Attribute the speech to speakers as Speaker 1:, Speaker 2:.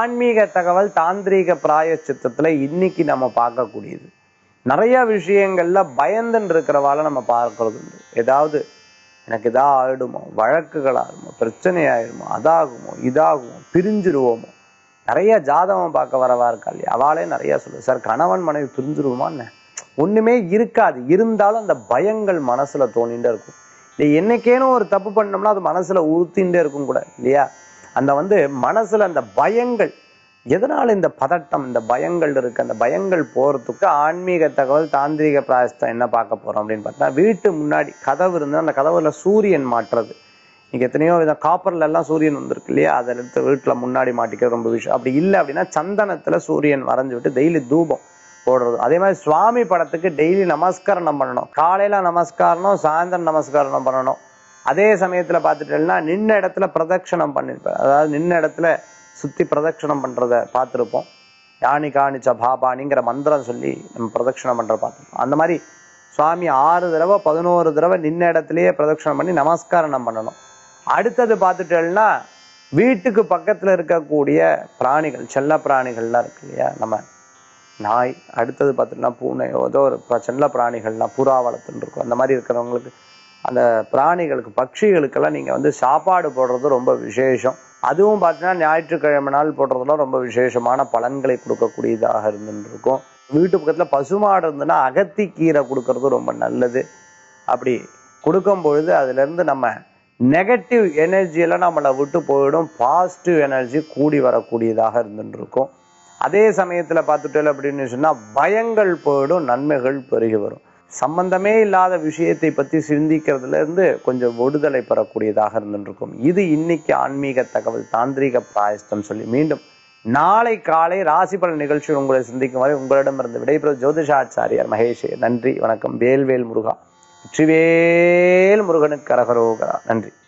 Speaker 1: ஆன்மீக தகவல் தாந்திரீக பிராயச்சித்தத்துல இன்னைக்கு நம்ம பார்க்கக்கூடியது நிறைய விஷயங்கள்ல பயந்துன்னு இருக்கிறவால நம்ம பார்க்கறது உண்டு ஏதாவது எனக்கு இதா ஆயிடுமோ வழக்குகள் ஆகுமோ பிரச்சனை ஆயிடுமோ அதாகுமோ இதாகுமோ பிரிஞ்சிருவோமோ நிறைய ஜாதகம் பார்க்க வரவா இருக்கா இல்லையா அவளே நிறைய சொல்லு சார் கணவன் மனைவி பிரிஞ்சிருவோமா என்ன ஒண்ணுமே இருக்காது இருந்தாலும் அந்த பயங்கள் மனசுல தோணிட்டே இருக்கும் இல்லை என்னைக்கேனும் ஒரு தப்பு பண்ணோம்னா அது மனசுல உறுத்தின்றே இருக்கும் கூட இல்லையா அந்த வந்து மனசுல அந்த பயங்கள் எதனால இந்த பதட்டம் இந்த பயங்கள் இருக்கு அந்த பயங்கள் போறதுக்கு ஆன்மீக தகவல் தாந்திரிக பிராயஸ்தம் என்ன பார்க்க போறோம் அப்படின்னு பார்த்தா வீட்டு முன்னாடி கதவு இருந்தா அந்த கதவுல சூரியன் மாற்றுறது நீங்க எத்தனையோ விதம் காப்பர்ல எல்லாம் சூரியன் வந்திருக்கு இல்லையா அதை எடுத்து வீட்டுல முன்னாடி மாட்டிக்க ரொம்ப விஷயம் அப்படி இல்லை அப்படின்னா சந்தனத்துல சூரியன் வரைஞ்சு விட்டு டெய்லி தூபம் போடுறது அதே மாதிரி சுவாமி படத்துக்கு டெய்லி நமஸ்காரம் பண்ணணும் காலையில நமஸ்காரம் சாயந்தரம் நமஸ்காரம் பண்ணணும் அதே சமயத்துல பார்த்துட்டேன்னா நின்ன இடத்துல பிரதட்சணம் பண்ணிருப்பேன் அதாவது நின்ன இடத்துல சுத்தி பிரதட்சணம் பண்றத பார்த்திருப்போம் யானி காணிச்ச பாபானிங்கிற மந்திரம் சொல்லி நம்ம பிரதட்சணம் பண்ற பார்த்திருப்போம் அந்த மாதிரி சுவாமி ஆறு தடவை பதினோரு தடவை நின்ன இடத்துலயே பிரதட்சணம் பண்ணி நமஸ்காரம் பண்ணணும் அடுத்தது பார்த்துட்டேன்னா வீட்டுக்கு பக்கத்துல இருக்கக்கூடிய பிராணிகள் செல்ல பிராணிகள்லாம் இருக்கு இல்லையா நம்ம நாய் அடுத்தது பார்த்துட்டோம்னா பூனை ஏதோ ஒரு ப- செல்ல பிராணிகள்லாம் புறா வளர்த்துன்னு இருக்கும் அந்த மாதிரி இருக்கிறவங்களுக்கு அந்த பிராணிகளுக்கு பட்சிகளுக்கெல்லாம் நீங்க வந்து சாப்பாடு போடுறது ரொம்ப விசேஷம் அதுவும் பார்த்தீங்கன்னா ஞாயிற்றுக்கிழமை நாள் போடுறதுலாம் ரொம்ப விசேஷமான பலன்களை கொடுக்கக்கூடியதாக இருந்துட்டு இருக்கும் வீட்டு பக்கத்துல பசுமாடு இருந்ததுன்னா அகத்தி கீரை கொடுக்கறது ரொம்ப நல்லது அப்படி கொடுக்கும் பொழுது அதுல இருந்து நம்ம நெகட்டிவ் எனர்ஜி எல்லாம் நம்மளை விட்டு போயிடும் பாசிட்டிவ் எனர்ஜி கூடி வரக்கூடியதாக இருந்துட்டு இருக்கும் அதே சமயத்துல பார்த்துட்டோம் அப்படின்னு சொன்னா பயங்கள் போயிடும் நன்மைகள் பெருகி வரும் சம்பந்தமே இல்லாத விஷயத்தை பத்தி சிந்திக்கிறதுல இருந்து கொஞ்சம் விடுதலை பெறக்கூடியதாக இருந்துருக்கும் இது இன்னைக்கு ஆன்மீக தகவல் தாந்திரீக பிராயஸ்தம் சொல்லி மீண்டும் நாளை காலை ராசி பலன் நிகழ்ச்சி உங்களை சிந்திக்கும் வரை உங்களிடமிருந்து விடைபெறும் ஜோதிஷாச்சாரியார் மகேஷ் நன்றி வணக்கம் வேல்வேல் முருகா வெற்றிவேல் முருகனுக்கு கரகரோகரா நன்றி